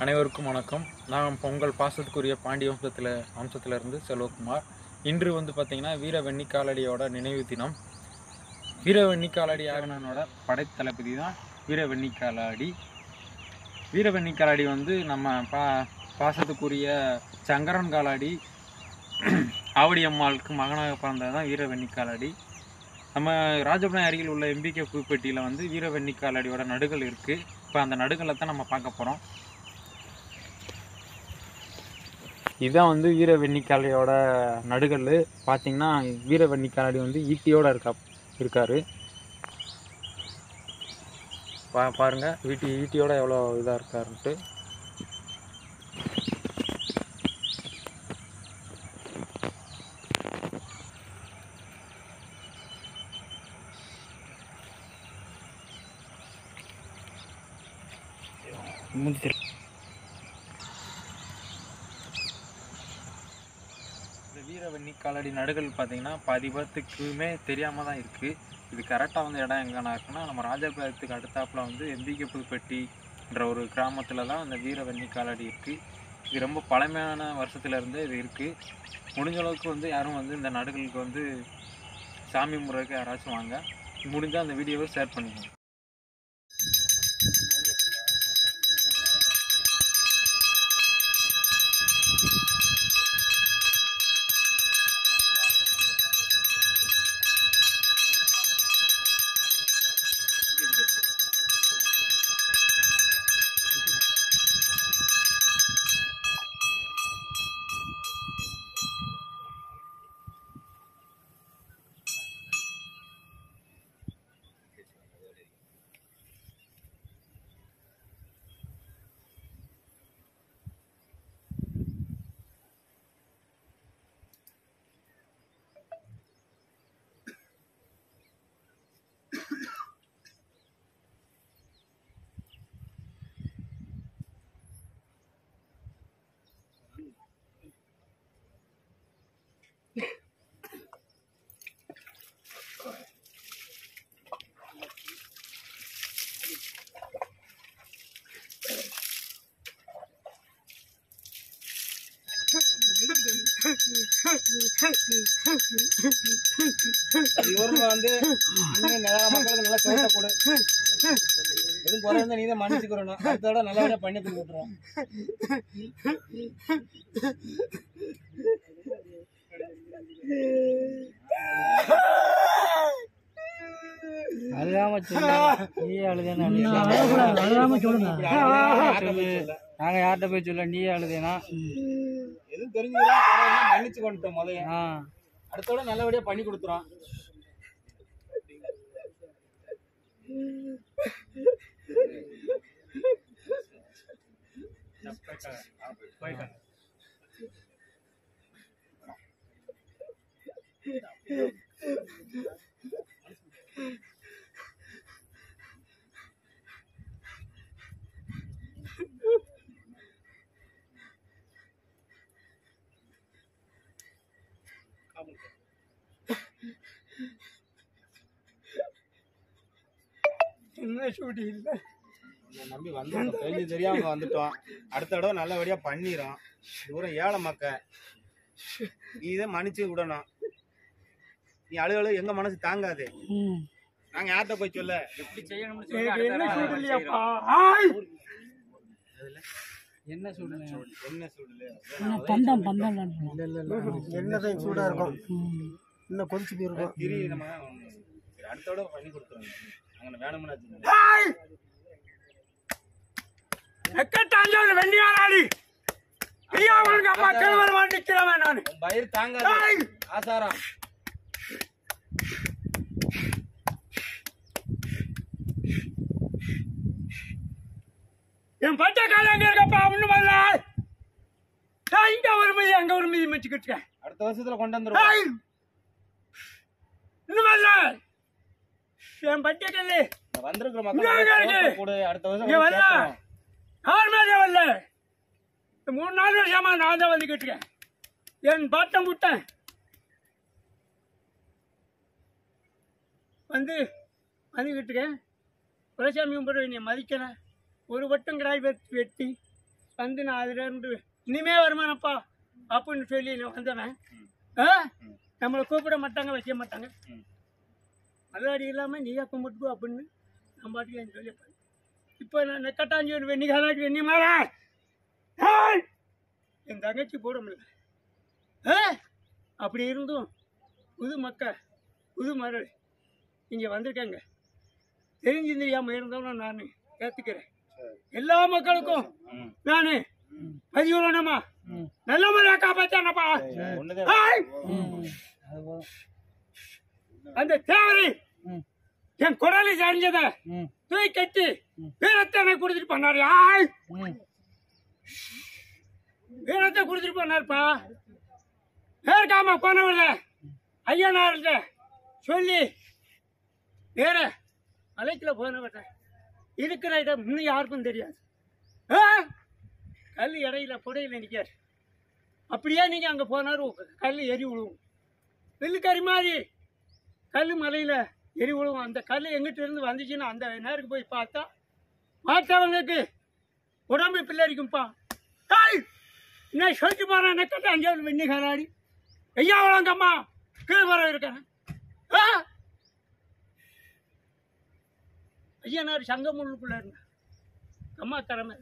அனைவருக்கும் வணக்கம் நான் உங்கள் பாசத்துக்குரிய பாண்டிய வம்சத்தில் வம்சத்திலிருந்து செல்வகுமார் இன்று வந்து பார்த்திங்கன்னா வீர வெண்ணிக்காலடியோட நினைவு தினம் வீர வெண்ணிக்காலடி ஆகனனோட படைத்தளபதி தான் வீர வெண்ணிக்காலாடி வீர வெண்ணிக்காலாடி வந்து நம்ம பா பாசத்துக்குரிய சங்கரன் காலாடி ஆவடி அம்மாளுக்கு மகனாக பிறந்தது தான் வீர வெண்ணிக்காலாடி நம்ம ராஜபுரம் அருகில் உள்ள எம்பிகே புதுப்பட்டியில் வந்து வீர வெண்ணிக்காலாடியோட நடுகள் இருக்குது இப்போ அந்த நடுகளை தான் நம்ம பார்க்க போகிறோம் இதான் வந்து வீர வெண்ணிக்காலையோட நடுகல் பார்த்தீங்கன்னா வீர வெண்ணிக்காலடி வந்து ஈட்டியோட இருக்கா இருக்காரு பா பாருங்க வீட்டு ஈட்டியோட எவ்வளோ இதாக இருக்காருன்ட்டு இந்த வீரவன்னி காலடி நடுகள் பார்த்தீங்கன்னா பாதி பேர்த்துக்குமே தெரியாமல் தான் இருக்குது இது கரெக்டாக வந்து இடம் எங்கன்னா இருக்குன்னா நம்ம ராஜபாளையத்துக்கு அடுத்தாப்புல வந்து எம்பிகே புதுப்பட்டின்ற ஒரு கிராமத்தில் தான் அந்த வீரவன்னி காலடி இருக்குது இது ரொம்ப பழமையான வருஷத்துல இருந்தே இது இருக்குது முடிஞ்ச அளவுக்கு வந்து யாரும் வந்து இந்த நடுகளுக்கு வந்து சாமி முறைக்கு யாராச்சும் வாங்க முடிஞ்சால் அந்த வீடியோவை ஷேர் பண்ணிக்கோங்க இவருங்க வந்து இன்னும் நிறைய மக்களுக்கு நல்லா சோட்ட கொடு எதுவும் குறை இருந்தா நீ தான் மன்னிச்சுக்கிறணும் அடுத்த தடவை நல்லபடியா பண்ணி கொடுத்துருவோம் அழுகாம சொல்லு நீ அழுதேனா நாங்க யார்கிட்ட போய் சொல்ல நீ அழுதேனா எதுவும் தெரிஞ்சுக்கலாம் மன்னிச்சு கொண்டுட்டோம் முதல்ல அடுத்த தடவை நல்லபடியா பண்ணி கொடுத்துறோம் உன்னை நம்பி வந்துட்டோம் தெரிஞ்சு தெரியாம வந்துட்டோம் அடுத்த தடவை நல்லபடியா பண்ணிரும் தூரம் ஏழை மக்க நீ இதை மன்னிச்சு விடணும் நீ அழுக அழுக எங்க மனசு தாங்காது நாங்க யார்கிட்ட போய் சொல்ல எப்படி செய்யணும்னு சொல்லி அடுத்த தடவை செய்றோம். என்ன சூழ்நிலை என்ன சூழ்நிலை பந்தம் பந்தம் எண்ணெய் சூடா இருக்கும் இன்னும் கொதிச்சு போயிருக்கும் திரி நம்ம சரி, அடுத்த தடவை பண்ணி கொடுத்துருவோம் நாங்க வேணும்னு வச்சுக்கோங்க. எக்கத்தாஞ்சோடு வெண்டியாராடி ஐயா உங்களுக்கு அம்மா கிழவர் நிக்கிறவன் நான் உன் பயிர் தாங்காது ஆசாரம் என் பச்சை காலம் எங்க இருக்கப்பா ஒண்ணு வரல நான் இங்க ஒரு மீதி அங்க ஒரு மீதி வச்சுக்கிட்டு அடுத்த வருஷத்துல கொண்டு வந்துருவோம் இன்னும் வரல என் பச்சை கல்லு வந்திருக்கிற இங்க இருக்கு. மக்கள் கூட அடுத்த வருஷம் இங்க வந்து வரல சேர்த்துறோம். யார் மேலே வரல இந்த மூணு நாலு வருஷமா நான் தான் வந்துக்கிட்டு இருக்கேன் என் பாட்டம் விட்டேன் வந்து வந்துக்கிட்டு இருக்கேன் துளசாமி கும்பிட நீ மதிக்கிறேன் ஒரு வட்டம் கிடாய் வெட்டி வெட்டி வந்து நான் அதுல இருந்து இனிமே வருமானப்பா அப்படின்னு சொல்லி நான் வந்தவன் ஆ? நம்மளை கூப்பிட மாட்டாங்க வைக்க மாட்டாங்க மல்லாடி இல்லாமல் நீயா கும்பிட்டு அப்படின்னு நான் பாட்டுக்கு என் சொல்லி இப்போ நான் நெக்கட்டாஞ்சி வெண்ணி காலாட்டி வெண்ணி மாறா என் தங்கச்சி போட முடியல ஆ? அப்படி இருந்தும் புது மக்கள் புது மகள் இங்கே வந்திருக்காங்க தெரிஞ்சு தெரியாமல் இருந்தாலும் நான் ஏற்றுக்கிறேன் எல்லா மக்களுக்கும் நான் பதிவுறேனம்மா நல்ல முறையாக காப்பாற்றானப்பா ஒண்ணுதான் ஆய்! அந்த தேவரை என் குரலை சரிஞ்சத தூக்கி கட்டி வீரத்தை எனக்கு கொடுத்துட்டு பண்ணாரு ஆய் வீரத்தை கொடுத்துட்டு பண்ணாருப்பா பேருக்காம போனவர்ல ஐயனார்கிட்ட சொல்லி வேற மலைக்குள்ள போனவர்கிட்ட இருக்கிற இடம் இன்னும் யாருக்கும் தெரியாது ஆ? கல் இடையில புடையில நிற்காரு அப்படியே நீங்க அங்க போனாரு கல் எரி விழுவும் வெள்ளுக்கறி மாதிரி கல் மலையில எரி விழுவும் அந்த கல் எங்கிட்ட இருந்து வந்துச்சுன்னா அந்த நேருக்கு போய் பார்த்தா பார்த்தவங்களுக்கு உடம்பு பிள்ளரிக்கும்பா தாய் என்ன சொல்லிட்டு போறேன் நெக்கட்ட அஞ்சாவது வெண்ணி கராடி ஐயா வளங்கம்மா கீழே வர இருக்கேன் ஆ ஐயனார் சங்கமுள்ளுக்குள்ள இருந்தேன் அம்மா திறமை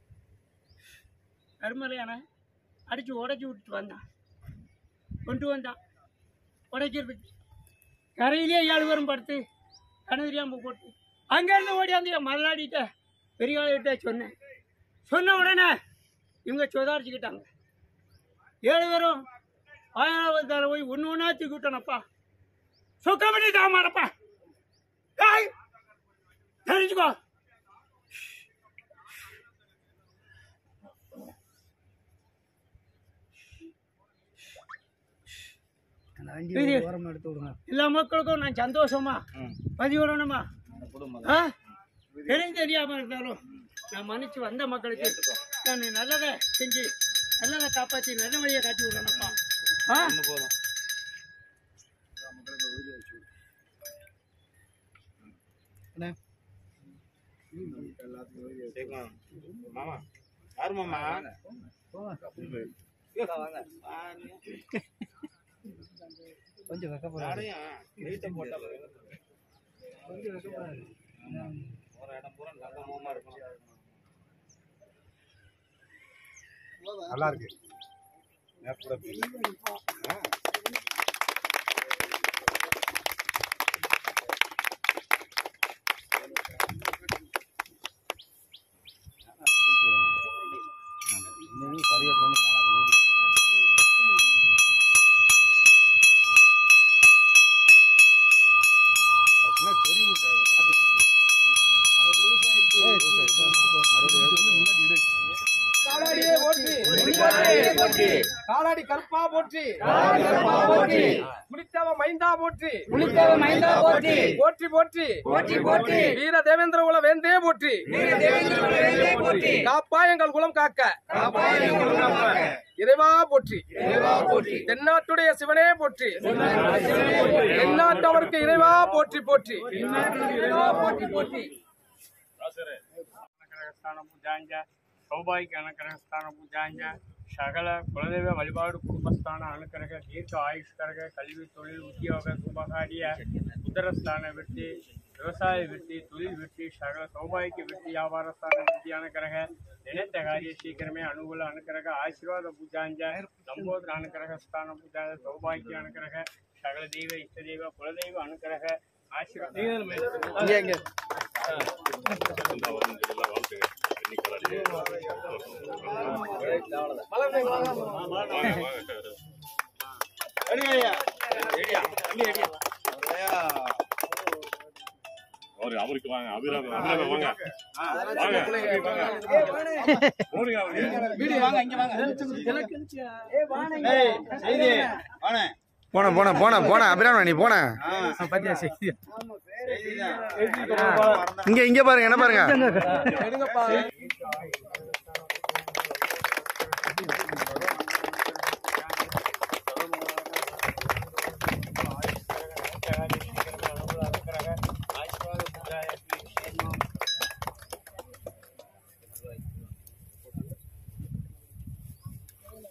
கருமலையான அடிச்சு உடைச்சி விட்டுட்டு வந்தான் கொண்டு வந்தான் உடைக்கிறதுக்கு கரையிலே ஏழு பேரும் படுத்து கண்ணு தெரியாமல் போட்டு அங்கேருந்து ஓடியாந்து என் மல்லாடிட்ட பெரியவாள்கிட்ட சொன்னேன் சொன்ன உடனே இவங்க சுதாரிச்சுக்கிட்டாங்க ஏழு பேரும் ஆயிரம் தர போய் ஒன்று ஒன்றா தூக்கி விட்டனப்பா சுத்தமணி தாமாரப்பா ஏய், தெரிஞ்சுக்கோ இது எல்லா மக்களுக்கும் நான் சந்தோஷமா பதிவிடணுமா குடும்பம் ஆ? தெரிஞ்சு தெரியாம இருந்தாலும் நான் மன்னிச்சு வந்த மக்களுக்கு நான் நல்லதை செஞ்சு நல்லதை காப்பாற்றி நல்ல வழியை காட்டி விடணும்ப்பா ஆ ஒண்ணு போதும் சரிம்மா. மாமா யாரு மாமா கொஞ்சம் வெக்கப்படுறாரு யாரையும் நீட்டை போட்டா கொஞ்சம் வெக்கப்படுறாரு ஒரு இடம் பூரா நல்ல முகமா இருக்கும் நல்லா இருக்கு நேரத்தோட காலாடி கருப்பா போற்றி குளித்தவ மைந்தா போற்றி புலித்தேவ மைந்தா போற்றி போற்றி போற்றி போற்றி போற்றி வீர தேவேந்திர குல வேந்தே போற்றி வீர தேவேந்திர குலவேந்தே போற்றி காப்பா எங்கள் குலம் காக்க காப்பாய் எங்கள் குலம் காக்க. இறைவா போற்றி இறைவா போற்றி தென்னாட்டுடைய சிவனே போற்றி தென்னாட்டவருக்கு இறைவா போற்றி போற்றி இறைவா போற்றி போற்றி அனுகிரகஸ்தான பூஜாஞ்ச சௌபாகிய அனுகிரகஸ்தான பூஜாஞ்ச சகல குலதெய்வ வழிபாடு குடும்பஸ்தான அனுக்கிரக தீர்க்க ஆயுஷ்கரக கல்வி தொழில் உத்தியோக சுபகாரிய உத்தரஸ்தான விருத்தி விவசாய விருத்தி தொழில் விருத்தி சகல சௌபாகிய விருத்தி வியாபாரஸ்தான விருத்தி அனுக்கிரக நினைத்த காரிய சீக்கிரமே அனுகூல அனுக்கிரக ஆசீர்வாத பூஜாஞ்ச லம்போதர அனுக்கிரகஸ்தான பூஜாஞ்ச சௌபாகிய அனுக்கிரக சகல தெய்வ இஷ்ட தெய்வ குலதெய்வ அனுக்கிரக ஆசீர்வாத அவரு அவருக்கு வாங்க அபிராம அபிராம வாங்க வாங்க போடுங்க அவரு போன போன போன போன அபிராம நீ போன இங்க இங்க பாருங்க என்ன பாருங்க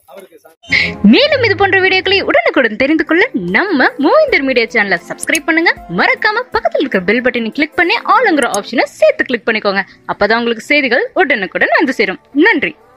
மேலும் இது போன்ற வீடியோக்களை உடனுக்குடன் தெரிந்து கொள்ள நம்ம மூவிந்தர் மீடியா சேனலை சப்ஸ்கிரைப் பண்ணுங்க மறக்காம பக்கத்தில் இருக்கிற பெல் பட்டனை கிளிக் பண்ணி ஆளுங்கிற ஆப்ஷனை சேர்த்து கிளிக் பண்ணிக்கோங்க அப்பதான் உங்களுக்கு செய்திகள் உடனுக்குடன் வந்து சேரும் நன்றி